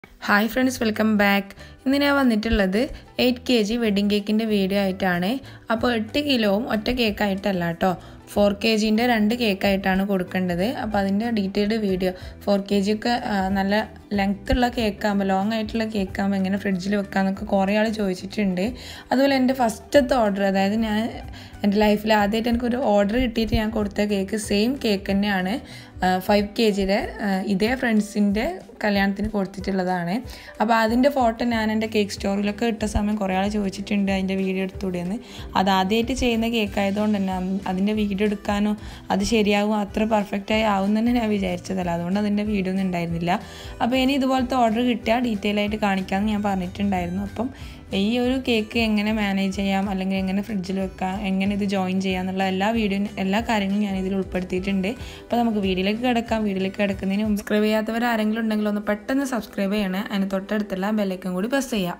hi friends welcome back ഇന്ന് ഞാൻ വന്നിട്ടുള്ളത് എയ്റ്റ് കെ ജി വെഡ്ഡിങ് കേക്കിൻ്റെ വീഡിയോ ആയിട്ടാണ് അപ്പോൾ എട്ട് കിലോവും ഒറ്റ കേക്കായിട്ടല്ല കേട്ടോ ഫോർ കെ ജിൻ്റെ രണ്ട് കേക്കായിട്ടാണ് കൊടുക്കേണ്ടത് അപ്പോൾ അതിൻ്റെ detailed video four K G ഒക്കെ ആ, നല്ല ലെങ്ത് ഉള്ള കേക്കാകുമ്പോൾ ലോങ് ആയിട്ടുള്ള കേക്കാകുമ്പോൾ എങ്ങനെ ഫ്രിഡ്ജിൽ വെക്കാമെന്നൊക്കെ കുറേ ആൾ ചോദിച്ചിട്ടുണ്ട് അതുപോലെ എൻ്റെ ഫസ്റ്റത്തെ ഓർഡർ അതായത് ഞാൻ എൻ്റെ ലൈഫിൽ ആദ്യമായിട്ട് എനിക്കൊരു ഓർഡർ കിട്ടിയിട്ട് ഞാൻ കൊടുത്ത കേക്ക് സെയിം കേക്ക് തന്നെയാണ് ഫൈവ് കെ ജിയുടെ ഇതേ ഫ്രണ്ട്സിൻ്റെ കല്യാണത്തിന് കൊടുത്തിട്ടുള്ളതാണ് അപ്പോൾ അതിൻ്റെ ഫോട്ടോ ഞാൻ എൻ്റെ കേക്ക് സ്റ്റോറിലൊക്കെ ഇട്ട സമയം കുറേ ആൾ ചോദിച്ചിട്ടുണ്ട് അതിൻ്റെ വീഡിയോ എടുത്തുകൂടെയെന്ന് അത് ആദ്യമായിട്ട് ചെയ്യുന്ന കേക്ക് ആയതുകൊണ്ട് തന്നെ അന്ന് അതിൻ്റെ വീഡിയോ എടുക്കാനോ അത് ശരിയാകും അത്ര പെർഫെക്റ്റായി ആവും തന്നെ ഞാൻ വിചാരിച്ചതല്ല അതുകൊണ്ട് അതിൻ്റെ വീഡിയോ ഒന്നും ഉണ്ടായിരുന്നില്ല അപ്പോൾ ഇനി ഇതുപോലത്തെ ഓർഡർ കിട്ടിയാൽ ഡീറ്റെയിൽ ആയിട്ട് കാണിക്കാമെന്ന് ഞാൻ പറഞ്ഞിട്ടുണ്ടായിരുന്നു അപ്പം ഈ ഒരു കേക്ക് എങ്ങനെ മാനേജ് ചെയ്യാം അല്ലെങ്കിൽ എങ്ങനെ ഫ്രിഡ്ജിൽ വെക്കാം എങ്ങനെ ഇത് ജോയിൻ ചെയ്യാം എന്നുള്ള എല്ലാ വീഡിയോ എല്ലാ കാര്യങ്ങളും ഞാൻ ഇതിൽ ഉൾപ്പെടുത്തിയിട്ടുണ്ട് അപ്പോൾ നമുക്ക് വീഡിയോയിലേക്ക് കിടക്കാം വീഡിയോയിലേക്ക് കിടക്കുന്നതിന് മുമ്പ് സബ്സ്ക്രൈബ് ചെയ്യാത്തവർ ആരെങ്കിലും ഉണ്ടെങ്കിൽ ഒന്ന് പെട്ടെന്ന് സബ്സ്ക്രൈബ് ചെയ്യണേ അതിന് തൊട്ടടുത്തുള്ള ബെല്ലൈക്കൻ കൂടി പ്രസ് ചെയ്യാം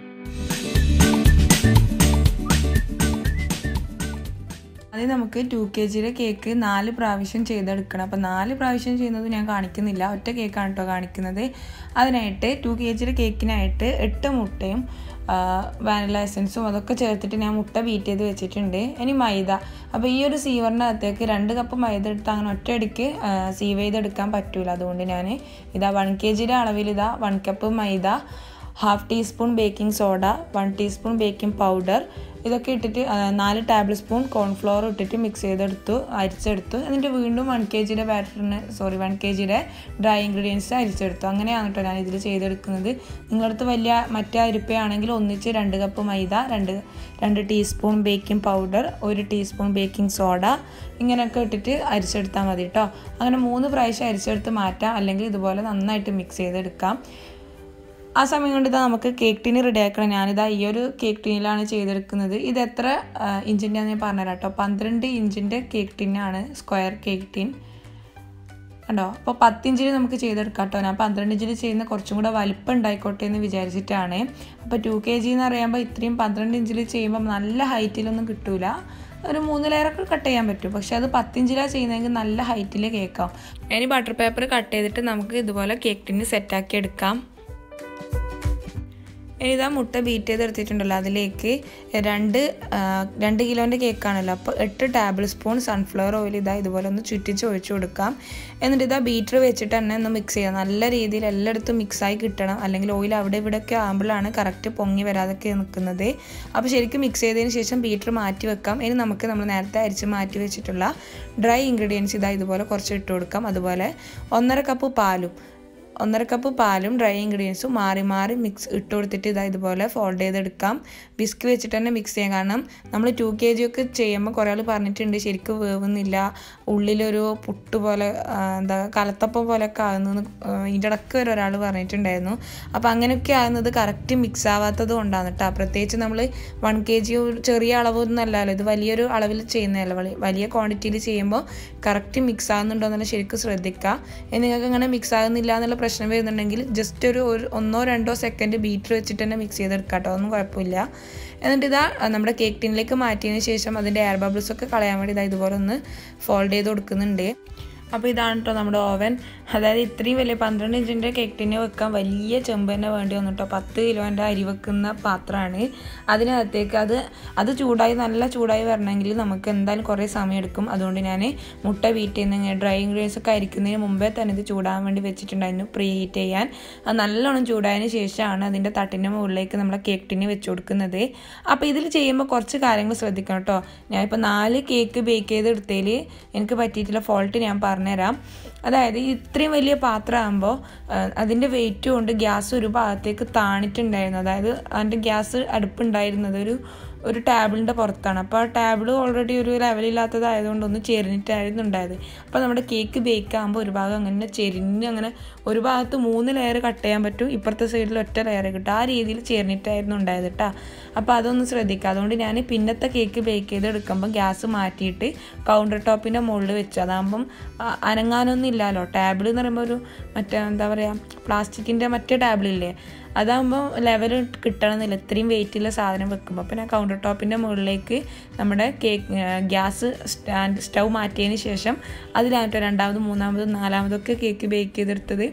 അത് നമുക്ക് ടു കെ ജിയുടെ കേക്ക് നാല് പ്രാവശ്യം ചെയ്തെടുക്കണം അപ്പോൾ നാല് പ്രാവശ്യം ചെയ്യുന്നത് ഞാൻ കാണിക്കുന്നില്ല ഒറ്റ കേക്കാണ് കേട്ടോ കാണിക്കുന്നത് അതിനായിട്ട് ടു കെ ജിയുടെ കേക്കിനായിട്ട് എട്ട് മുട്ടയും വാനില എസൻസും അതൊക്കെ ചേർത്തിട്ട് ഞാൻ മുട്ട ബീറ്റ് ചെയ്ത് വെച്ചിട്ടുണ്ട് ഇനി മൈദ അപ്പോൾ ഈ ഒരു സീവറിൻ്റെ അകത്തേക്ക് രണ്ട് കപ്പ് മൈദ എടുത്ത് അങ്ങനെ ഒറ്റയടിക്ക് സീവ് ചെയ്തെടുക്കാൻ പറ്റൂല അതുകൊണ്ട് ഞാൻ ഇതാ വൺ കെ ജിയുടെ അളവിൽ ഇതാ one cup maida half teaspoon baking soda one teaspoon baking powder ഇതൊക്കെ ഇട്ടിട്ട് ആ, നാല് ടേബിൾ സ്പൂൺ കോൺഫ്ലോർ ഇട്ടിട്ട് മിക്സ് ചെയ്തെടുത്തു അരിച്ചെടുത്തു എന്നിട്ട് വീണ്ടും വൺ കെ ജിയുടെ ബാറ്ററിന് സോറി വൺ കെ ജിയുടെ ഡ്രൈ ഇൻഗ്രീഡിയൻസ് അരിച്ചെടുത്തു അങ്ങനെയാണ് കേട്ടോ ഞാൻ ഇതിൽ ചെയ്തെടുക്കുന്നത് നിങ്ങളടുത്ത് വലിയ മറ്റേ അരിപ്പയാണെങ്കിൽ ഒന്നിച്ച് രണ്ട് കപ്പ് മൈദ രണ്ട് രണ്ട് ടീസ്പൂൺ ബേക്കിംഗ് പൗഡർ ഒരു ടീസ്പൂൺ ബേക്കിംഗ് സോഡ ഇങ്ങനെയൊക്കെ ഇട്ടിട്ട് അരിച്ചെടുത്താൽ മതി കേട്ടോ അങ്ങനെ മൂന്ന് പ്രാവശ്യം അരിച്ചെടുത്ത് മാറ്റാം അല്ലെങ്കിൽ ഇതുപോലെ നന്നായിട്ട് മിക്സ് ചെയ്തെടുക്കാം ആ സമയം കൊണ്ട് ഇതാ നമുക്ക് കേക്ക് ടീന് റെഡി ആക്കണം ഞാനിതാ ഈ ഒരു കേക്ക് ടീനിലാണ് ചെയ്തെടുക്കുന്നത് ഇത് എത്ര ഇഞ്ചിൻ്റെ ഞാൻ പറഞ്ഞുതരാം കേട്ടോ പന്ത്രണ്ട് ഇഞ്ചിൻ്റെ കേക്ക് ടീനാണ് സ്ക്വയർ കേക്ക് ടീൻ കണ്ടോ അപ്പോൾ പത്തിഞ്ചിൽ നമുക്ക് ചെയ്തെടുക്കാം കേട്ടോ ഞാൻ പന്ത്രണ്ട് ഇഞ്ചിൽ ചെയ്യുന്ന കുറച്ചും കൂടെ വലിപ്പം ഉണ്ടായിക്കോട്ടെ എന്ന് വിചാരിച്ചിട്ടാണ് അപ്പോൾ ടു കെ ജി എന്ന് പറയുമ്പോൾ ഇത്രയും പന്ത്രണ്ട് ഇഞ്ചിൽ ചെയ്യുമ്പോൾ നല്ല ഹൈറ്റിലൊന്നും കിട്ടൂല ഒരു മൂന്ന് ലെയറൊക്കെ കട്ട് ചെയ്യാൻ പറ്റും പക്ഷെ അത് പത്തിഞ്ചിലാണ് ചെയ്യുന്നതെങ്കിൽ നല്ല ഹൈറ്റിൽ കേൾക്കാം ഇനി ബട്ടർ പേപ്പർ കട്ട് ചെയ്തിട്ട് നമുക്ക് ഇതുപോലെ കേക്ക് ടിന് സെറ്റാക്കി എടുക്കാം ഇനി ഇതാ മുട്ട ബീറ്റ് ചെയ്തെടുത്തിട്ടുണ്ടല്ലോ അതിലേക്ക് രണ്ട് ആ, രണ്ട് കിലോൻ്റെ കേക്കാണല്ലോ അപ്പോൾ എട്ട് ടേബിൾ സ്പൂൺ സൺഫ്ലവർ ഓയിൽ ഇതാ ഇതുപോലെ ഒന്ന് ചുറ്റിച്ച് ഒഴിച്ചു കൊടുക്കാം എന്നിട്ട് ഇതാ ബീറ്റർ വെച്ചിട്ട് തന്നെ ഒന്ന് മിക്സ് ചെയ്യാം നല്ല രീതിയിൽ എല്ലായിടത്തും മിക്സായി കിട്ടണം അല്ലെങ്കിൽ ഓയിൽ അവിടെ ഇവിടെയൊക്കെ ആകുമ്പോഴാണ് കറക്റ്റ് പൊങ്ങി വരാതൊക്കെ നിൽക്കുന്നത് അപ്പോൾ ശരിക്കും മിക്സ് ചെയ്തതിന് ശേഷം ബീറ്റർ മാറ്റി വെക്കാം ഇനി നമുക്ക് നമ്മൾ നേരത്തെ അരിച്ച് മാറ്റി വെച്ചിട്ടുള്ള ഡ്രൈ ഇൻഗ്രീഡിയൻസ് ഇതാ ഇതുപോലെ കുറച്ച് ഇട്ട് കൊടുക്കാം അതുപോലെ ഒന്നര കപ്പ് പാലും ഒന്നര കപ്പ് പാലും ഡ്രൈ ഇൻഗ്രീഡിയൻസും മാറി മാറി മിക്സ് ഇട്ട് കൊടുത്തിട്ട് ഇതാ ഇതുപോലെ ഫോൾഡ് ചെയ്തെടുക്കാം ബിസ്ക് വെച്ചിട്ട് തന്നെ മിക്സ് ചെയ്യാം കാരണം നമ്മൾ ടു കെ ജി ഒക്കെ ചെയ്യുമ്പോൾ കുറേ ആൾ പറഞ്ഞിട്ടുണ്ട് ശരിക്കും വേവുന്നില്ല ഉള്ളിലൊരു പുട്ട് പോലെ ആ, എന്താ കലത്തപ്പം പോലെയൊക്കെ ആകുന്നു ഇതിൻ്റെ ഇടയ്ക്ക് വരെ ഒരാൾ പറഞ്ഞിട്ടുണ്ടായിരുന്നു അപ്പോൾ അങ്ങനെയൊക്കെ ആകുന്നത് കറക്റ്റ് മിക്സ് ആവാത്തത് കൊണ്ടാണ് കേട്ടോ പ്രത്യേകിച്ച് നമ്മൾ വൺ കെ ജി ചെറിയ അളവൊന്നും അല്ലല്ലോ ഇത് വലിയൊരു അളവിൽ ചെയ്യുന്നതല്ല വലി- വലിയ ക്വാണ്ടിറ്റിയിൽ ചെയ്യുമ്പോൾ കറക്റ്റ് മിക്സ് ആകുന്നുണ്ടോ എന്നുള്ള ശരിക്കും ശ്രദ്ധിക്കുക ഇനി നിങ്ങൾക്ക് അങ്ങനെ മിക്സ് ആകുന്നില്ല എന്നുള്ള പ്രശ്നം വരുന്നുണ്ടെങ്കിൽ ജസ്റ്റ് ഒരു ഒരു ഒന്നോ രണ്ടോ സെക്കൻഡ് ബീറ്റർ വെച്ചിട്ട് തന്നെ മിക്സ് ചെയ്തെടുക്കാം കേട്ടോ ഒന്നും കുഴപ്പമില്ല എന്നിട്ട് ഇതാ ആ, നമ്മുടെ കേക്ക് ടിന്നിലേക്ക് മാറ്റിയതിന് ശേഷം അതിൻ്റെ എയർ ബബിൾസ് ഒക്കെ കളയാൻ വേണ്ടി ഇതാ ഇതുപോലെ ഒന്ന് ഫോൾഡ് ചെയ്ത് കൊടുക്കുന്നുണ്ട് അപ്പോൾ ഇതാണ് കേട്ടോ നമ്മുടെ ഓവൻ അതായത് ഇത്രയും വലിയ പന്ത്രണ്ട് ഇഞ്ചിൻ്റെ കേക്ക് ടിന്നെ വെക്കാൻ വലിയ ചെമ്പ് തന്നെ വേണ്ടി വന്നു കേട്ടോ പത്ത് കിലോൻ്റെ അരി വെക്കുന്ന പാത്രമാണ് അതിനകത്തേക്ക് അത് അത് ചൂടായി നല്ല ചൂടായി വരണമെങ്കിൽ നമുക്ക് എന്തായാലും കുറേ സമയം എടുക്കും അതുകൊണ്ട് ഞാൻ മുട്ട ബീറ്റ് ചെയ്യുന്ന ഡ്രൈ ഇൻഗ്രീഡിയൻസ് ഒക്കെ അരിക്കുന്നതിന് മുമ്പേ തന്നെ ഇത് ചൂടാൻ വേണ്ടി വെച്ചിട്ടുണ്ടായിരുന്നു പ്രീ ഹീറ്റ് ചെയ്യാൻ അത് നല്ലോണം ചൂടായതിന് ശേഷമാണ് അതിൻ്റെ തട്ടിൻ്റെ മുകളിലേക്ക് നമ്മളെ കേക്ക് ടിന്ന് വെച്ച് കൊടുക്കുന്നത് അപ്പോൾ ഇതിൽ ചെയ്യുമ്പോൾ കുറച്ച് കാര്യങ്ങൾ ശ്രദ്ധിക്കണം കേട്ടോ ഞാനിപ്പോൾ നാല് കേക്ക് ബേക്ക് ചെയ്ത് എടുത്തതിൽ എനിക്ക് പറ്റിയിട്ടുള്ള ഫോൾട്ട് ഞാൻ പറഞ്ഞുതരാം അതായത് ഇത്രയും വലിയ പാത്രമാകുമ്പോൾ അതിൻ്റെ വെയിറ്റ് കൊണ്ട് ഗ്യാസ് ഒരു ഭാഗത്തേക്ക് താണിട്ടുണ്ടായിരുന്നു അതായത് അതിൻ്റെ ഗ്യാസ് അടുപ്പുണ്ടായിരുന്നത് ഒരു ഒരു ടേബിളിൻ്റെ പുറത്താണ് അപ്പോൾ ആ ടേബിൾ ഓൾറെഡി ഒരു ലെവലില്ലാത്തതായതുകൊണ്ട് ഒന്ന് ചെരിഞ്ഞിട്ടായിരുന്നു ഉണ്ടായത് അപ്പോൾ നമ്മുടെ കേക്ക് ബേക്ക് ആകുമ്പോൾ ഒരു ഭാഗം അങ്ങനെ ചെരിഞ്ഞ് അങ്ങനെ ഒരു ഭാഗത്ത് മൂന്ന് ലെയർ കട്ട് ചെയ്യാൻ പറ്റും ഇപ്പുറത്തെ സൈഡിൽ ഒറ്റ ലെയർ കിട്ടും ആ രീതിയിൽ ചേർന്നിട്ടായിരുന്നു ഉണ്ടായത് കേട്ടോ അപ്പോൾ അതൊന്ന് ശ്രദ്ധിക്കുക അതുകൊണ്ട് ഞാൻ പിന്നത്തെ കേക്ക് ബേക്ക് ചെയ്ത് എടുക്കുമ്പോൾ ഗ്യാസ് മാറ്റിയിട്ട് കൗണ്ടർ ടോപ്പിൻ്റെ മുകളിൽ വെച്ചു അതാകുമ്പം ആ, അനങ്ങാനൊന്നും ഇല്ലല്ലോ ടേബിൾ എന്ന് പറയുമ്പോൾ ഒരു മറ്റേ എന്താ പറയുക പ്ലാസ്റ്റിക്കിൻ്റെ മറ്റേ ടേബിളില്ലേ അതാകുമ്പോൾ ലെവൽ കിട്ടണമെന്നില്ല ഇത്രയും വെയിറ്റുള്ള സാധനം വെക്കുമ്പോൾ അപ്പോൾ ഞാൻ കൗണ്ടർ ടോപ്പിൻ്റെ മുകളിലേക്ക് നമ്മുടെ കേക്ക് ഗ്യാസ് സ്റ്റാൻഡ് സ്റ്റൗ മാറ്റിയതിന് ശേഷം അതിലാട്ടോ രണ്ടാമതും മൂന്നാമതും നാലാമതൊക്കെ കേക്ക് ബേക്ക് ചെയ്തെടുത്തത്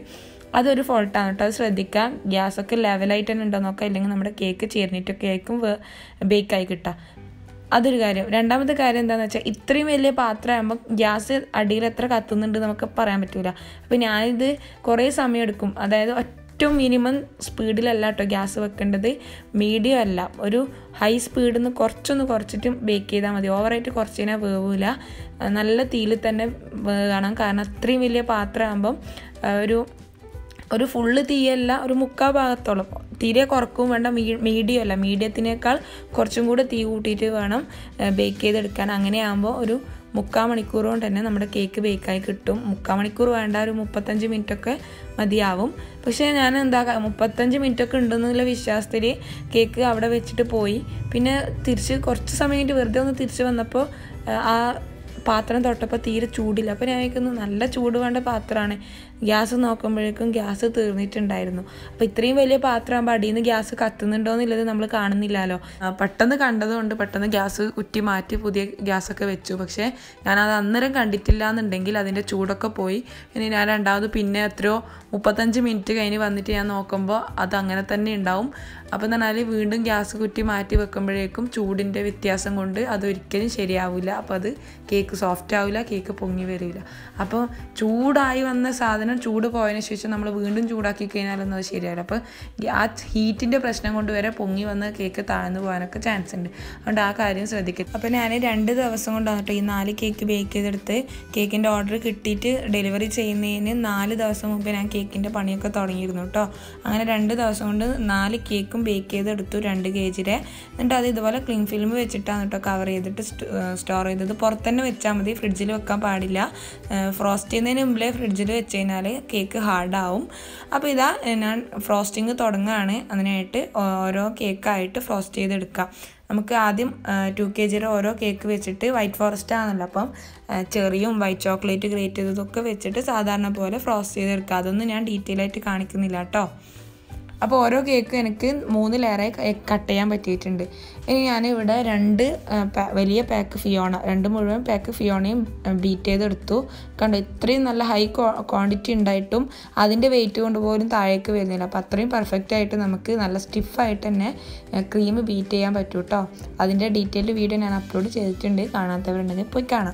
അതൊരു ഫോൾട്ടാണ് കേട്ടോ അത് ശ്രദ്ധിക്കാം ഗ്യാസൊക്കെ ലെവലായിട്ട് തന്നെ ഉണ്ടോ നോക്കാം ഇല്ലെങ്കിൽ നമ്മുടെ കേക്ക് ചേർന്നിട്ടൊക്കെ ആയിരിക്കും ബേക്കായി കിട്ടുക അതൊരു കാര്യം രണ്ടാമത്തെ കാര്യം എന്താണെന്ന് വെച്ചാൽ ഇത്രയും വലിയ പാത്രമാകുമ്പോൾ ഗ്യാസ് അടിയിൽ എത്ര കത്തുന്നുണ്ട് നമുക്ക് പറയാൻ പറ്റില്ല അപ്പോൾ ഞാനിത് കുറേ സമയം എടുക്കും അതായത് ഏറ്റവും മിനിമം സ്പീഡിലല്ല കേട്ടോ ഗ്യാസ് വെക്കേണ്ടത് മീഡിയം അല്ല ഒരു ഹൈ സ്പീഡിൽ നിന്ന് കുറച്ചൊന്ന് കുറച്ചിട്ട് ബേക്ക് ചെയ്താൽ മതി ഓവറായിട്ട് കുറച്ച് കഴിഞ്ഞാൽ വേവില്ല നല്ല തീയിൽ തന്നെ വേകണം കാരണം അത്രയും വലിയ പാത്രമാകുമ്പം ഒരു ഒരു ഫുള്ള് തീയല്ല ഒരു മുക്കാ ഭാഗത്തോളം തീരെ കുറക്കും വേണ്ട മീ മീഡിയം അല്ല മീഡിയത്തിനേക്കാൾ കുറച്ചും കൂടെ തീ കൂട്ടിയിട്ട് വേണം ബേക്ക് ചെയ്തെടുക്കാൻ അങ്ങനെയാകുമ്പോൾ ഒരു മുക്കാൽ മണിക്കൂർ കൊണ്ട് തന്നെ നമ്മുടെ കേക്ക് ബേക്കായി കിട്ടും മുക്കാൽ മണിക്കൂർ വേണ്ട ഒരു മുപ്പത്തഞ്ച് മിനിറ്റൊക്കെ മതിയാവും പക്ഷേ ഞാൻ എന്താ മുപ്പത്തഞ്ച് മിനിറ്റൊക്കെ ഉണ്ടെന്നുള്ള വിശ്വാസത്തിൽ കേക്ക് അവിടെ വെച്ചിട്ട് പോയി പിന്നെ തിരിച്ച് കുറച്ച് സമയം കഴിഞ്ഞിട്ട് വെറുതെ ഒന്ന് തിരിച്ച് വന്നപ്പോൾ ആ പാത്രം തൊട്ടപ്പോൾ തീരെ ചൂടില്ല അപ്പോൾ ഞാൻ വിചാരിക്കുന്നു നല്ല ചൂട് വേണ്ട പാത്രമാണ് ഗ്യാസ് നോക്കുമ്പോഴേക്കും ഗ്യാസ് തീർന്നിട്ടുണ്ടായിരുന്നു അപ്പോൾ ഇത്രയും വലിയ പാത്രമാകുമ്പോൾ അടിയിൽ നിന്ന് ഗ്യാസ് കത്തുന്നുണ്ടോ എന്നുള്ളത് നമ്മൾ കാണുന്നില്ലല്ലോ പെട്ടെന്ന് കണ്ടതുകൊണ്ട് പെട്ടെന്ന് ഗ്യാസ് കുറ്റി മാറ്റി പുതിയ ഗ്യാസൊക്കെ വെച്ചു പക്ഷേ ഞാനത് അന്നേരം കണ്ടിട്ടില്ല എന്നുണ്ടെങ്കിൽ അതിൻ്റെ ചൂടൊക്കെ പോയി ഇനി ഞാൻ രണ്ടാമത് പിന്നെ എത്രയോ മുപ്പത്തഞ്ച് മിനിറ്റ് കഴിഞ്ഞ് വന്നിട്ട് ഞാൻ നോക്കുമ്പോൾ അത് അങ്ങനെ തന്നെ ഉണ്ടാവും അപ്പോൾ എന്ന് പറഞ്ഞാൽ വീണ്ടും ഗ്യാസ് കുറ്റി മാറ്റി വെക്കുമ്പോഴേക്കും ചൂടിൻ്റെ വ്യത്യാസം കൊണ്ട് അതൊരിക്കലും ശരിയാവില്ല അപ്പോൾ അത് കേക്ക് സോഫ്റ്റ് ആവില്ല കേക്ക് പൊങ്ങി വരില്ല അപ്പോൾ ചൂടായി വന്ന സാധനം ചൂട് പോയതിന് ശേഷം നമ്മൾ വീണ്ടും ചൂടാക്കി കഴിഞ്ഞാലൊന്നും അത് ശരിയാവില്ല അപ്പോൾ ആ ഹീറ്റിൻ്റെ പ്രശ്നം കൊണ്ട് വരെ പൊങ്ങി വന്ന് കേക്ക് താഴ്ന്നു പോകാനൊക്കെ ചാൻസ് ഉണ്ട് അതുകൊണ്ട് ആ കാര്യം ശ്രദ്ധിക്കുക അപ്പോൾ ഞാൻ രണ്ട് ദിവസം കൊണ്ടാണ് കേട്ടോ ഈ നാല് കേക്ക് ബേക്ക് ചെയ്തെടുത്ത് കേക്കിൻ്റെ ഓർഡർ കിട്ടിയിട്ട് ഡെലിവറി ചെയ്യുന്നതിന് നാല് ദിവസം മുമ്പ് ഞാൻ കേക്കിൻ്റെ പണിയൊക്കെ തുടങ്ങിയിരുന്നു കേട്ടോ അങ്ങനെ രണ്ട് ദിവസം കൊണ്ട് നാല് കേക്കും ബേക്ക് ചെയ്തെടുത്തു രണ്ട് കെ ജിയുടെ എന്നിട്ട് അത് ഇതുപോലെ ക്ലിങ് ഫിലിം വെച്ചിട്ടാണ് കേട്ടോ കവർ ചെയ്തിട്ട് സ്റ്റോർ ചെയ്തത് പുറത്ത് തന്നെ വെച്ചാൽ മതി ഫ്രിഡ്ജിൽ വെക്കാൻ പാടില്ല ഫ്രോസ്റ്റ് ചെയ്യുന്നതിന് മുമ്പിലേ ഫ്രിഡ്ജിൽ വെച്ച് കഴിഞ്ഞാൽ കേക്ക് ഹാർഡാവും അപ്പോൾ ഇതാ ഞാൻ ഫ്രോസ്റ്റിംഗ് തുടങ്ങുകയാണ് അതിനായിട്ട് ഓരോ കേക്കായിട്ട് ഫ്രോസ്റ്റ് ചെയ്തെടുക്കാം നമുക്ക് ആദ്യം ടു കെ ജിയുടെ ഓരോ കേക്ക് വെച്ചിട്ട് വൈറ്റ് ഫോറസ്റ്റ് ആണല്ലോ അപ്പം ചെറിയും വൈറ്റ് ചോക്ലേറ്റ് ഗ്രേറ്റ് ചെയ്തതൊക്കെ വെച്ചിട്ട് സാധാരണ പോലെ ഫ്രോസ്റ്റ് ചെയ്തെടുക്കുക അതൊന്നും ഞാൻ ഡീറ്റെയിൽ ആയിട്ട് കാണിക്കുന്നില്ല കേട്ടോ അപ്പോൾ ഓരോ കേക്ക് എനിക്ക് മൂന്ന് ലെയറായി കട്ട് ചെയ്യാൻ പറ്റിയിട്ടുണ്ട് ഇനി ഞാനിവിടെ രണ്ട് വലിയ പാക്ക് ഫിയോണ രണ്ട് മുഴുവൻ പാക്ക് ഫിയോണയും ബീറ്റ് ചെയ്തെടുത്തു കണ്ടോ ഇത്രയും നല്ല ഹൈ ക്വാണ്ടിറ്റി ഉണ്ടായിട്ടും അതിൻ്റെ വെയിറ്റ് കൊണ്ട് പോലും താഴേക്ക് വരുന്നില്ല അപ്പോൾ അത്രയും പെർഫെക്റ്റ് ആയിട്ട് നമുക്ക് നല്ല സ്റ്റിഫായിട്ട് തന്നെ ക്രീം ബീറ്റ് ചെയ്യാൻ പറ്റും കേട്ടോ അതിൻ്റെ ഡീറ്റെയിൽ വീഡിയോ ഞാൻ അപ്ലോഡ് ചെയ്തിട്ടുണ്ട് കാണാത്തവരുണ്ടെങ്കിൽ പോയി കാണാം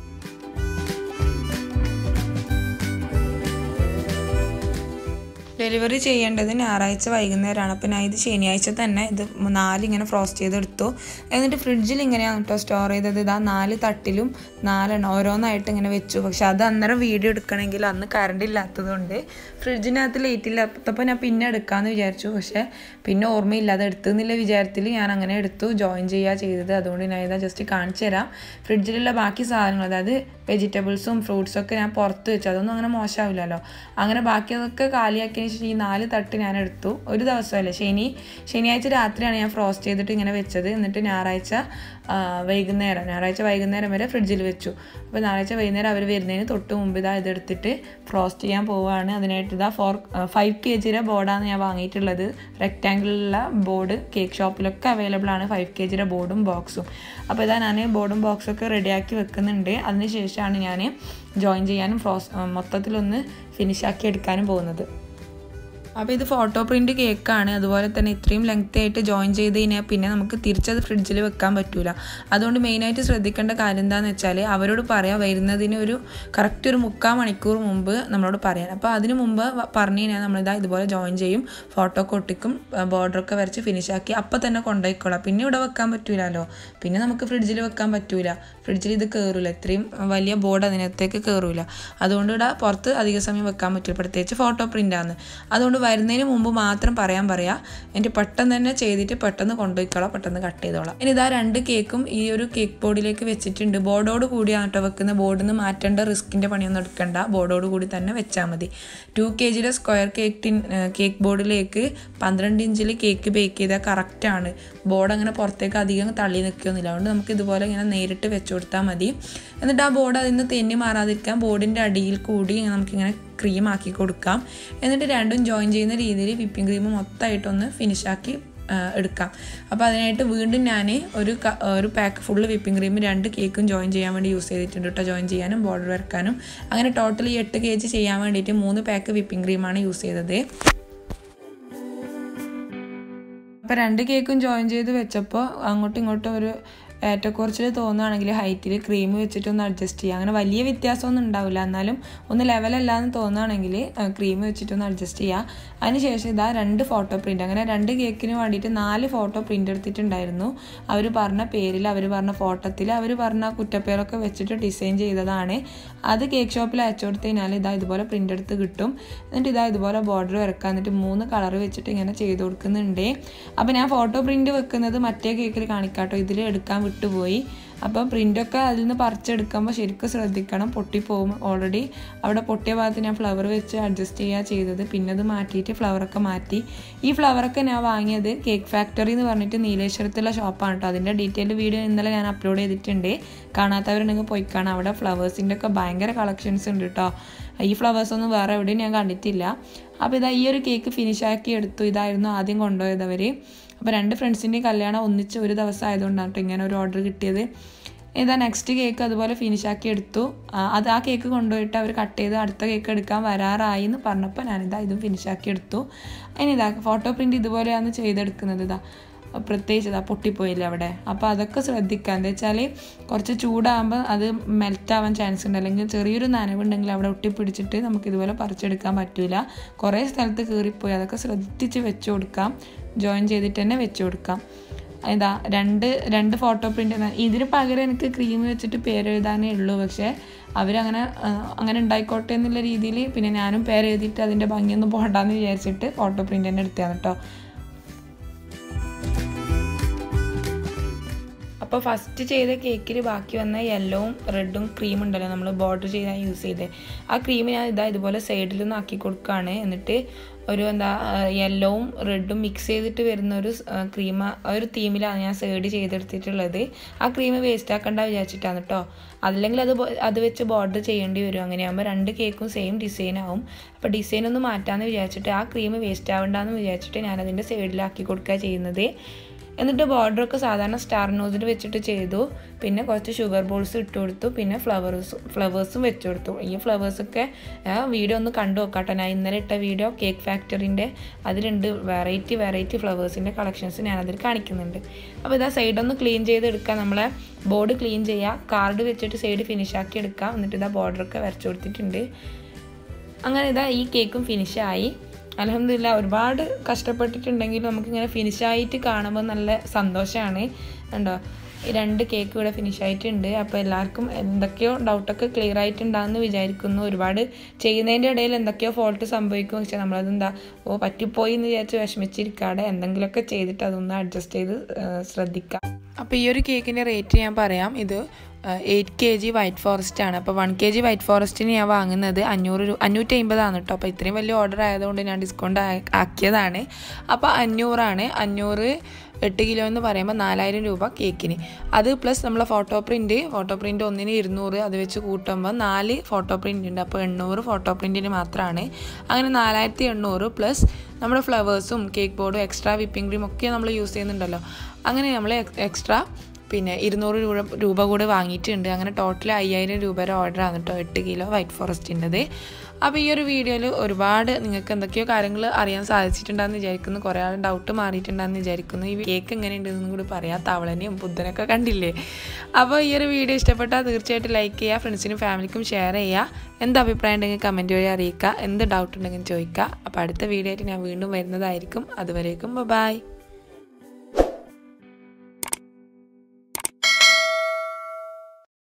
ഡെലിവറി ചെയ്യേണ്ടത് ഞായറാഴ്ച വൈകുന്നേരമാണ് അപ്പോൾ ഞാൻ ഇത് ശനിയാഴ്ച തന്നെ ഇത് നാല് ഇങ്ങനെ ഫ്രോസ്റ്റ് ചെയ്തെടുത്തു എന്നിട്ട് ഫ്രിഡ്ജിൽ ഇങ്ങനെയാണ് കേട്ടോ സ്റ്റോർ ചെയ്തത് ഇതാ നാല് തട്ടിലും നാലെണ്ണം ഓരോന്നായിട്ട് ഇങ്ങനെ വെച്ചു പക്ഷെ അത് അന്നേരം വീഡിയോ എടുക്കണമെങ്കിൽ അന്ന് കറണ്ട് ഇല്ലാത്തതുകൊണ്ട് ഫ്രിഡ്ജിനകത്ത് ലേറ്റ് ഇല്ലാത്തപ്പോൾ ഞാൻ പിന്നെ എടുക്കാമെന്ന് വിചാരിച്ചു പക്ഷേ പിന്നെ ഓർമ്മയില്ല അത് എടുത്തെന്നുള്ള വിചാരത്തിൽ ഞാൻ അങ്ങനെ എടുത്തു ജോയിൻ ചെയ്യുക ചെയ്തത് അതുകൊണ്ട് ഞാൻ ഇതാ ജസ്റ്റ് കാണിച്ചു തരാം ഫ്രിഡ്ജിലുള്ള ബാക്കി സാധനങ്ങൾ അതായത് വെജിറ്റബിൾസും ഫ്രൂട്ട്സും ഒക്കെ ഞാൻ പുറത്ത് വെച്ചു അതൊന്നും അങ്ങനെ മോശമാവില്ലല്ലോ അങ്ങനെ ബാക്കി അതൊക്കെ കാലിയാക്കിയതിന് ശേഷം ഈ നാല് തട്ട് ഞാൻ എടുത്തു ഒരു ദിവസമല്ലേ ശനി ശനിയാഴ്ച രാത്രിയാണ് ഞാൻ ഫ്രോസ്റ്റ് ചെയ്തിട്ട് ഇങ്ങനെ വെച്ചത് എന്നിട്ട് ഞായറാഴ്ച വൈകുന്നേരം ഞായറാഴ്ച വൈകുന്നേരം വരെ ഫ്രിഡ്ജിൽ വെച്ചു അപ്പോൾ ഞായറാഴ്ച വൈകുന്നേരം അവർ വരുന്നതിന് തൊട്ട് മുമ്പ് ഇതാ ഇതെടുത്തിട്ട് ഫ്രോസ്റ്റ് ചെയ്യാൻ പോവുകയാണ് അതിനായിട്ട് ഇതാ ഫോർ ഫൈവ് കെ ജിയുടെ ബോർഡാണ് ഞാൻ വാങ്ങിയിട്ടുള്ളത് റെക്റ്റാങ്കിളിലുള്ള ബോർഡ് കേക്ക് ഷോപ്പിലൊക്കെ അവൈലബിൾ ആണ് ഫൈവ് കെ ജിയുടെ ബോർഡും ബോക്സും അപ്പോൾ ഇതാ ഞാൻ ബോർഡും ബോക്സൊക്കെ റെഡിയാക്കി വെക്കുന്നുണ്ട് അതിന് ശേഷമാണ് ഞാൻ ജോയിൻ ചെയ്യാനും ഫ്രോസ് മൊത്തത്തിലൊന്ന് ഫിനിഷാക്കി എടുക്കാനും പോകുന്നത് അപ്പോൾ ഇത് ഫോട്ടോ പ്രിൻ്റ് കേക്കാണ് അതുപോലെ തന്നെ ഇത്രയും ലെങ്ത് ആയിട്ട് ജോയിൻ ചെയ്ത് കഴിഞ്ഞാൽ പിന്നെ നമുക്ക് തിരിച്ചത് ഫ്രിഡ്ജിൽ വെക്കാൻ പറ്റൂല അതുകൊണ്ട് മെയിനായിട്ട് ശ്രദ്ധിക്കേണ്ട കാര്യം എന്താണെന്ന് വെച്ചാൽ അവരോട് പറയാം വരുന്നതിന് ഒരു കറക്റ്റ് ഒരു മുക്കാൽ മണിക്കൂർ മുമ്പ് നമ്മളോട് പറയാൻ അപ്പോൾ അതിന് മുമ്പ് പറഞ്ഞു കഴിഞ്ഞാൽ നമ്മളിതാ ഇതുപോലെ ജോയിൻ ചെയ്യും ഫോട്ടോ കൊട്ടിക്കും ബോർഡറൊക്കെ വരച്ച് ഫിനിഷാക്കി അപ്പോൾ തന്നെ കൊണ്ടുപോയിക്കോളാം പിന്നെ ഇവിടെ വെക്കാൻ പറ്റൂലല്ലോ പിന്നെ നമുക്ക് ഫ്രിഡ്ജിൽ വെക്കാൻ പറ്റൂല ഫ്രിഡ്ജിൽ ഇത് കയറില്ല ഇത്രയും വലിയ ബോർഡ് അതിനകത്തേക്ക് കയറില്ല അതുകൊണ്ട് ഇവിടെ പുറത്ത് അധിക സമയം വെക്കാൻ പറ്റില്ല പ്രത്യേകിച്ച് ഫോട്ടോ പ്രിൻ്റാണ് അതുകൊണ്ട് വരുന്നതിന് മുമ്പ് മാത്രം പറയാൻ പറയാം എന്നിട്ട് പെട്ടെന്ന് തന്നെ ചെയ്തിട്ട് പെട്ടെന്ന് കൊണ്ടുപോയിക്കോളാം പെട്ടെന്ന് കട്ട് ചെയ്തോളാം ഇനി ഇതാ രണ്ട് കേക്കും ഈ ഒരു കേക്ക് ബോർഡിലേക്ക് വെച്ചിട്ടുണ്ട് ബോർഡോട് കൂടിയാണ് കേട്ടോ വെക്കുന്ന ബോർഡിൽ നിന്ന് മാറ്റേണ്ട റിസ്കിൻ്റെ പണിയൊന്നും എടുക്കണ്ട ബോർഡോട് കൂടി തന്നെ വെച്ചാൽ മതി ടു കെ ജിയുടെ സ്ക്വയർ കേക്ക് ടിൻ കേക്ക് ബോർഡിലേക്ക് പന്ത്രണ്ട് ഇഞ്ചിൽ കേക്ക് ബേക്ക് ചെയ്താൽ കറക്റ്റാണ് ബോർഡ് അങ്ങനെ പുറത്തേക്ക് അധികം തള്ളി നിൽക്കുകയൊന്നുമില്ല അതുകൊണ്ട് നമുക്ക് ഇതുപോലെ ഇങ്ങനെ നേരിട്ട് വെച്ചു കൊടുത്താൽ മതി എന്നിട്ട് ആ ബോർഡ് അതിൽ നിന്ന് തെന്നി മാറാതിരിക്കാൻ ബോർഡിൻ്റെ അടിയിൽ കൂടി നമുക്കിങ്ങനെ ക്രീം ആക്കി കൊടുക്കാം എന്നിട്ട് രണ്ടും ജോയിൻ ചെയ്യുന്ന രീതിയിൽ വിപ്പിംഗ് ക്രീം മൊത്തമായിട്ടൊന്ന് ഫിനിഷാക്കി എടുക്കാം അപ്പോൾ അതിനായിട്ട് വീണ്ടും ഞാൻ ഒരു ഒരു പാക്ക് ഫുള്ള് വിപ്പിംഗ് ക്രീം രണ്ട് കേക്കും ജോയിൻ ചെയ്യാൻ വേണ്ടി യൂസ് ചെയ്തിട്ടുണ്ട് കേട്ടോ ജോയിൻ ചെയ്യാനും ബോർഡർ വരക്കാനും അങ്ങനെ ടോട്ടൽ ഈ എട്ട് കെ ജി ചെയ്യാൻ വേണ്ടിയിട്ട് മൂന്ന് പാക്ക് വിപ്പിംഗ് ക്രീമാണ് യൂസ് ചെയ്തത് അപ്പോൾ രണ്ട് കേക്കും ജോയിൻ ചെയ്ത് വെച്ചപ്പോൾ അങ്ങോട്ടും ഇങ്ങോട്ടും ഒരു ഏറ്റക്കുറച്ചിൽ തോന്നുകയാണെങ്കിൽ ഹൈറ്റിൽ ക്രീം വെച്ചിട്ടൊന്ന് അഡ്ജസ്റ്റ് ചെയ്യുക അങ്ങനെ വലിയ വ്യത്യാസമൊന്നും ഉണ്ടാവില്ല എന്നാലും ഒന്ന് ലെവലല്ലാന്ന് തോന്നുകയാണെങ്കിൽ ക്രീം വെച്ചിട്ടൊന്ന് അഡ്ജസ്റ്റ് ചെയ്യുക അതിനുശേഷം ഇതാ രണ്ട് ഫോട്ടോ പ്രിൻ്റ് അങ്ങനെ രണ്ട് കേക്കിന് വേണ്ടിയിട്ട് നാല് ഫോട്ടോ പ്രിൻ്റ് എടുത്തിട്ടുണ്ടായിരുന്നു അവർ പറഞ്ഞ പേരിൽ അവർ പറഞ്ഞ ഫോട്ടോത്തിൽ അവർ പറഞ്ഞ കുറ്റപ്പേരൊക്കെ വെച്ചിട്ട് ഡിസൈൻ ചെയ്തതാണ് അത് കേക്ക് ഷോപ്പിൽ അയച്ചു കൊടുത്തു കഴിഞ്ഞാൽ ഇതാ ഇതുപോലെ പ്രിൻ്റ് എടുത്ത് കിട്ടും എന്നിട്ട് ഇതാ ഇതുപോലെ ബോർഡർ വരക്കാൻ എന്നിട്ട് മൂന്ന് കളർ വെച്ചിട്ട് ഇങ്ങനെ ചെയ്ത് കൊടുക്കുന്നുണ്ട് അപ്പോൾ ഞാൻ ഫോട്ടോ പ്രിൻ്റ് വെക്കുന്നത് മറ്റേ കേക്കിൽ കാണിക്കാട്ടോ ഇതിൽ എടുക്കാൻ വിട്ടുപോയി അപ്പോൾ പ്രിൻ്റൊക്കെ അതിൽ നിന്ന് പറിച്ചെടുക്കുമ്പോൾ ശരിക്കും ശ്രദ്ധിക്കണം പൊട്ടിപ്പോവും ഓൾറെഡി അവിടെ പൊട്ടിയ ഭാഗത്ത് ഞാൻ ഫ്ലവർ വെച്ച് അഡ്ജസ്റ്റ് ചെയ്യുക ചെയ്തത് പിന്നെ അത് മാറ്റിയിട്ട് ഫ്ലവറൊക്കെ മാറ്റി ഈ ഫ്ലവറൊക്കെ ഞാൻ വാങ്ങിയത് കേക്ക് ഫാക്ടറി എന്ന് പറഞ്ഞിട്ട് നീലേശ്വരത്തുള്ള ഷോപ്പാണ് കേട്ടോ അതിൻ്റെ ഡീറ്റെയിൽ വീഡിയോ ഇന്നലെ ഞാൻ അപ്ലോഡ് ചെയ്തിട്ടുണ്ട് കാണാത്തവരുണ്ടെങ്കിൽ പോയി കാണാം അവിടെ ഫ്ലവേഴ്സിൻ്റെ ഒക്കെ ഭയങ്കര കളക്ഷൻസ് ഉണ്ട് കേട്ടോ ഈ ഫ്ലവേഴ്സ് ഒന്നും വേറെ എവിടെയും ഞാൻ കണ്ടിട്ടില്ല അപ്പോൾ ഇതാ ഈ ഒരു കേക്ക് ഫിനിഷാക്കി എടുത്തു ഇതായിരുന്നു ആദ്യം കൊണ്ടുപോയത് അവർ അപ്പോൾ രണ്ട് ഫ്രണ്ട്സിൻ്റെയും കല്യാണം ഒന്നിച്ച് ഒരു ദിവസം ആയതുകൊണ്ടാണ് കേട്ടോ ഇങ്ങനെ ഒരു ഓർഡർ കിട്ടിയത് ഇതാ നെക്സ്റ്റ് കേക്ക് അതുപോലെ ഫിനിഷാക്കി എടുത്തു അത് ആ കേക്ക് കൊണ്ടുപോയിട്ട് അവർ കട്ട് ചെയ്ത് അടുത്ത കേക്ക് എടുക്കാൻ വരാറായി എന്ന് പറഞ്ഞപ്പോൾ ഞാനിതാ ഇതും ഫിനിഷാക്കി എടുത്തു അതിന് ഇതാ ഫോട്ടോ പ്രിൻറ്റ് ഇതുപോലെയാണ് ചെയ്തെടുക്കുന്നത് ഇതാ പ്രത്യേകിച്ച് ഇതാ പൊട്ടിപ്പോയില്ല അവിടെ അപ്പോൾ അതൊക്കെ ശ്രദ്ധിക്കുക എന്താ വെച്ചാൽ കുറച്ച് ചൂടാകുമ്പോൾ അത് മെൽറ്റ് ആവാൻ ചാൻസ് ഉണ്ട് അല്ലെങ്കിൽ ചെറിയൊരു നനവുണ്ടെങ്കിൽ അവിടെ ഒട്ടിപ്പിടിച്ചിട്ട് നമുക്ക് ഇതുപോലെ പറിച്ചെടുക്കാൻ പറ്റില്ല കുറേ സ്ഥലത്ത് കീറിപ്പോയി അതൊക്കെ ശ്രദ്ധിച്ച് വെച്ച് കൊടുക്കാം ജോയിൻ ചെയ്തിട്ട് തന്നെ വെച്ച് കൊടുക്കാം ഇതാ രണ്ട് രണ്ട് ഫോട്ടോ പ്രിൻ്റ് ഇതിന് പകരം എനിക്ക് ക്രീം വെച്ചിട്ട് പേരെഴുതാനേ ഉള്ളൂ പക്ഷേ അവരങ്ങനെ അങ്ങനെ ഉണ്ടായിക്കോട്ടെ എന്നുള്ള രീതിയിൽ പിന്നെ ഞാനും പേരെഴുതിയിട്ട് അതിൻ്റെ ഭംഗിയൊന്നും പോകണ്ടെന്ന് വിചാരിച്ചിട്ട് ഫോട്ടോ പ്രിൻ്റ് തന്നെ എടുത്തതാണ് കേട്ടോ അപ്പോൾ ഫസ്റ്റ് ചെയ്ത കേക്കിൽ ബാക്കി വന്ന യെല്ലോവും റെഡും ക്രീം ഉണ്ടല്ലോ നമ്മൾ ബോർഡർ ചെയ്യാൻ യൂസ് ചെയ്തത് ആ ക്രീം ഞാൻ ഇതാ ഇതുപോലെ സൈഡിൽ നിന്ന് ആക്കി കൊടുക്കുകയാണ് എന്നിട്ട് ഒരു എന്താ യെല്ലോവും റെഡും മിക്സ് ചെയ്തിട്ട് വരുന്ന ഒരു ക്രീം ഒരു തീമിലാണ് ഞാൻ സൈഡ് ചെയ്തെടുത്തിട്ടുള്ളത് ആ ക്രീം വേസ്റ്റ് ആക്കണ്ട വിചാരിച്ചിട്ടാണ് കേട്ടോ അല്ലെങ്കിൽ അത് അത് വെച്ച് ബോർഡർ ചെയ്യേണ്ടി വരും അങ്ങനെയാകുമ്പോൾ രണ്ട് കേക്കും സെയിം ഡിസൈൻ ആവും അപ്പോൾ ഡിസൈൻ ഒന്ന് മാറ്റാമെന്ന് വിചാരിച്ചിട്ട് ആ ക്രീം വേസ്റ്റ് ആവണ്ടെന്ന് വിചാരിച്ചിട്ട് ഞാനതിൻ്റെ സൈഡിലാക്കി കൊടുക്കുക ചെയ്യുന്നത് എന്നിട്ട് ബോർഡറൊക്കെ സാധാരണ സ്റ്റാർ നോസിൽ വെച്ചിട്ട് ചെയ്തു പിന്നെ കുറച്ച് ഷുഗർ ബോൾസ് ഇട്ട് കൊടുത്തു പിന്നെ ഫ്ലവേഴ്സും ഫ്ലവേഴ്സും വെച്ച് കൊടുത്തു ഈ ഫ്ലവേഴ്സൊക്കെ വീഡിയോ ഒന്ന് കണ്ടു നോക്കാട്ടോ ഞാൻ ഇന്നലെ ഇട്ട വീഡിയോ കേക്ക് ഫാക്ടറിൻ്റെ അതിലുണ്ട് വെറൈറ്റി വെറൈറ്റി ഫ്ലവേഴ്സിൻ്റെ കളക്ഷൻസ് ഞാനതിൽ കാണിക്കുന്നുണ്ട് അപ്പോൾ ഇതാ സൈഡൊന്ന് ക്ലീൻ ചെയ്തെടുക്കുക നമ്മളെ ബോർഡ് ക്ലീൻ ചെയ്യുക കാർഡ് വെച്ചിട്ട് സൈഡ് ഫിനിഷാക്കി എടുക്കുക എന്നിട്ട് ഇതാ ബോർഡറൊക്കെ വരച്ചു കൊടുത്തിട്ടുണ്ട് അങ്ങനെ ഇതാ ഈ കേക്കും ഫിനിഷായി അലഹമില്ല ഒരുപാട് കഷ്ടപ്പെട്ടിട്ടുണ്ടെങ്കിലും നമുക്കിങ്ങനെ ഫിനിഷായിട്ട് കാണുമ്പോൾ നല്ല സന്തോഷമാണ് കണ്ടോ ഈ രണ്ട് കേക്ക് ഇവിടെ ഫിനിഷ് ആയിട്ടുണ്ട് അപ്പോൾ എല്ലാവർക്കും എന്തൊക്കെയോ ഡൗട്ടൊക്കെ ക്ലിയർ ആയിട്ടുണ്ടാകുമെന്ന് വിചാരിക്കുന്നു ഒരുപാട് ചെയ്യുന്നതിൻ്റെ ഇടയിൽ എന്തൊക്കെയോ ഫോൾട്ട് സംഭവിക്കും പക്ഷേ നമ്മളതെന്താ ഓ പറ്റിപ്പോയി എന്ന് വിചാരിച്ച് വിഷമിച്ചിരിക്കാതെ എന്തെങ്കിലുമൊക്കെ ചെയ്തിട്ട് അതൊന്ന് അഡ്ജസ്റ്റ് ചെയ്ത് ശ്രദ്ധിക്കാം അപ്പോൾ ഈ ഒരു കേക്കിൻ്റെ റേറ്റ് ഞാൻ പറയാം ഇത് eight K G white forest ആണ് അപ്പോൾ വൺ കെ ജി വൈറ്റ് ഫോറസ്റ്റിന് ഞാൻ വാങ്ങുന്നത് അഞ്ഞൂറ് രൂപ അഞ്ഞൂറ്റി അമ്പതാണ് കേട്ടോ അപ്പോൾ ഇത്രയും വലിയ ഓർഡർ ആയതുകൊണ്ട് ഞാൻ ഡിസ്കൗണ്ട് ആക്കിയതാണ് അപ്പോൾ അഞ്ഞൂറാണ് അഞ്ഞൂറ് എട്ട് കിലോ എന്ന് പറയുമ്പോൾ നാലായിരം രൂപ കേക്കിന് അത് പ്ലസ് നമ്മളെ ഫോട്ടോ പ്രിൻറ്റ് ഫോട്ടോ പ്രിൻറ്റ് ഒന്നിന് ഇരുന്നൂറ് അത് വെച്ച് കൂട്ടുമ്പോൾ നാല് ഫോട്ടോ പ്രിൻ്റ് ഉണ്ട് അപ്പോൾ എണ്ണൂറ് ഫോട്ടോ പ്രിൻറ്റിന് മാത്രമാണ് അങ്ങനെ നാലായിരത്തി എണ്ണൂറ് പ്ലസ് നമ്മുടെ ഫ്ലവേഴ്സും കേക്ക് ബോർഡും എക്സ്ട്രാ വിപ്പിംഗ് ക്രീം ഒക്കെ നമ്മൾ യൂസ് ചെയ്യുന്നുണ്ടല്ലോ അങ്ങനെ നമ്മൾ എക്സ്ട്രാ പിന്നെ ഇരുന്നൂറ് രൂപ രൂപ കൂടെ വാങ്ങിയിട്ടുണ്ട് അങ്ങനെ ടോട്ടൽ അയ്യായിരം രൂപയുടെ ഓർഡറാണ് കേട്ടോ എട്ട് കിലോ വൈറ്റ് ഫോറസ്റ്റിൻ്റെത് അപ്പോൾ ഈ ഒരു വീഡിയോയിൽ ഒരുപാട് നിങ്ങൾക്ക് എന്തൊക്കെയോ കാര്യങ്ങൾ അറിയാൻ സാധിച്ചിട്ടുണ്ടെന്ന് വിചാരിക്കുന്നു കുറേ ആൾ ഡൗട്ട് മാറിയിട്ടുണ്ടെന്ന് വിചാരിക്കുന്നു ഈ കേക്ക് എങ്ങനെയുണ്ടെന്നും കൂടി പറയാം തവളനെയും ബുദ്ധനൊക്കെ കണ്ടില്ലേ അപ്പോൾ ഈ ഒരു വീഡിയോ ഇഷ്ടപ്പെട്ടാൽ തീർച്ചയായിട്ടും ലൈക്ക് ചെയ്യുക ഫ്രണ്ട്സിനും ഫാമിലിക്കും ഷെയർ ചെയ്യുക എന്ത് അഭിപ്രായം ഉണ്ടെങ്കിൽ കമൻറ്റ് വഴി അറിയിക്കുക എന്ത് ഡൗട്ട് ഉണ്ടെങ്കിൽ ചോദിക്കുക അപ്പോൾ അടുത്ത വീഡിയോ ആയിട്ട് ഞാൻ വീണ്ടും വരുന്നതായിരിക്കും അതുവരേക്കും ബൈ